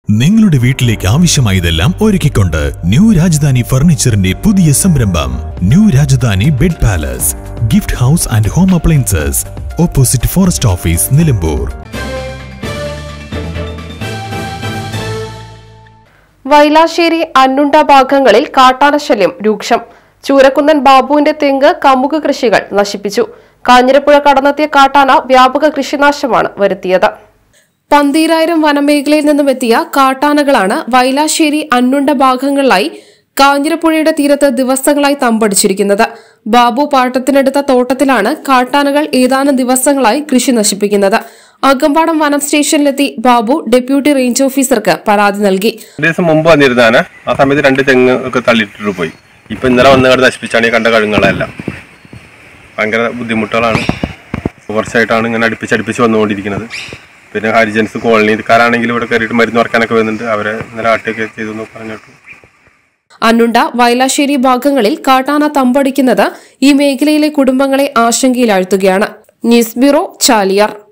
നിങ്ങളുടെ വീട്ടിലേക്ക് ആവശ്യമായതെല്ലാം ഒരുക്കിക്കൊണ്ട് ന്യൂ രാജധാനി ഫർണിച്ചറിന്റെ പുതിയ സംരംഭം new Rajadhani bed palace gift house and home appliances opposite forest office Nilambur Vailassery അന്നുണ്ട ഭാഗങ്ങളിൽ കാട്ടാനശല്യം രൂക്ഷം ചൂരക്കുന്നൻ ബാബുവിന്റെ തെങ്ങ് കമുക് കൃഷികൾ നശിപ്പിച്ചു കാഞ്ഞിരപ്പുഴ കടന്നെത്തിയ കാട്ടാന വ്യാപക കൃഷിനാശമാണ് വരുത്തിയത് പന്തീരായിരം വനമേഖലയിൽ നിന്നും എത്തിയ കാട്ടാനകളാണ് വൈലാശ്ശേരി അന്നുണ്ട ഭാഗങ്ങളിലായി കാഞ്ഞിരപ്പുഴയുടെ തീരത്ത് ദിവസങ്ങളായി തമ്പടിച്ചിരിക്കുന്നത് ബാബു പാട്ടത്തിനെടുത്ത തോട്ടത്തിലാണ് കാട്ടാനകൾ ഏതാനും ദിവസങ്ങളായി കൃഷി നശിപ്പിക്കുന്നത് അകമ്പാടം വനം സ്റ്റേഷനിലെത്തി ബാബു ഡെപ്യൂട്ടി റേഞ്ച് ഓഫീസർക്ക് പരാതി നൽകി രണ്ട് ദിവസം മുമ്പ് വന്നിരുന്നാണ് ആ സമയത്ത് രണ്ട് തെങ്ങ് ഒക്കെ തള്ളിയിട്ടിട്ട് പോയി ഇപ്പൊ ഇന്നലെ വന്ന് കണ്ട് നശിപ്പിച്ചാണ് ഈ കണ്ട കഴുങ്ങളെല്ലാം ഭയങ്കര ബുദ്ധിമുട്ടുകളാണ് കുറച്ചായിട്ടാണ് ഇങ്ങനെ അടുപ്പിച്ചടുപ്പിച്ച് വന്നുകൊണ്ടിരിക്കുന്നത് പിന്നെ ഹരിജൻസ് കോളനിക്കാരാണെങ്കിൽ ഇവിടെ കയറിയിട്ട് മരുന്ന് വറക്കാനൊക്കെ വരുന്നുണ്ട് അവരെ ഇന്നലെ ആട്ടയൊക്കെ ചെയ്തു എന്ന് പറഞ്ഞിട്ടു അന്നുണ്ട വയലാശ്ശേരി ഭാഗങ്ങളിൽ കാട്ടാന തമ്പടിക്കുന്നത് ഈ മേഖലയിലെ കുടുംബങ്ങളെ ആശങ്കയിലാഴ്ത്തുകയാണ് ന്യൂസ് ബ്യൂറോ ചാലിയാർ